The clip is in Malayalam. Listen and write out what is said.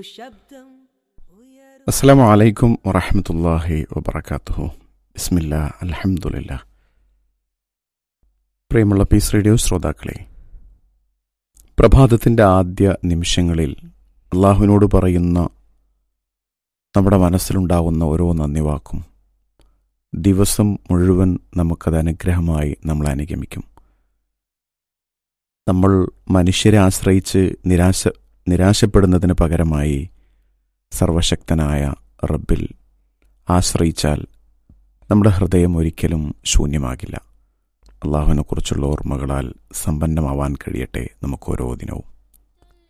ശബ്ദം ഉയരും അസ്സലാമു അലൈക്കും വറഹമത്തല്ലാഹി വബർക്കാത്തുഹു ബിസ്മില്ല അൽഹംദുലില്ല പ്രിയമുള്ള പീസ് റേഡിയോ ശ്രോതാക്കളെ പ്രഭാതത്തിൻ്റെ ആദ്യ നിമിഷങ്ങളിൽ അള്ളാഹുവിനോട് പറയുന്ന നമ്മുടെ മനസ്സിലുണ്ടാകുന്ന ഓരോ നന്ദി വാക്കും ദിവസം മുഴുവൻ നമുക്കത് അനുഗ്രഹമായി നമ്മൾ അനുഗമിക്കും നമ്മൾ മനുഷ്യരെ ആശ്രയിച്ച് നിരാശ നിരാശപ്പെടുന്നതിന് പകരമായി സർവശക്തനായ റബ്ബിൽ ആശ്രയിച്ചാൽ നമ്മുടെ ഹൃദയം ഒരിക്കലും ശൂന്യമാകില്ല അള്ളാഹുവിനെക്കുറിച്ചുള്ള ഓർമ്മകളാൽ സമ്പന്നമാവാൻ കഴിയട്ടെ നമുക്ക് ഓരോ ദിനവും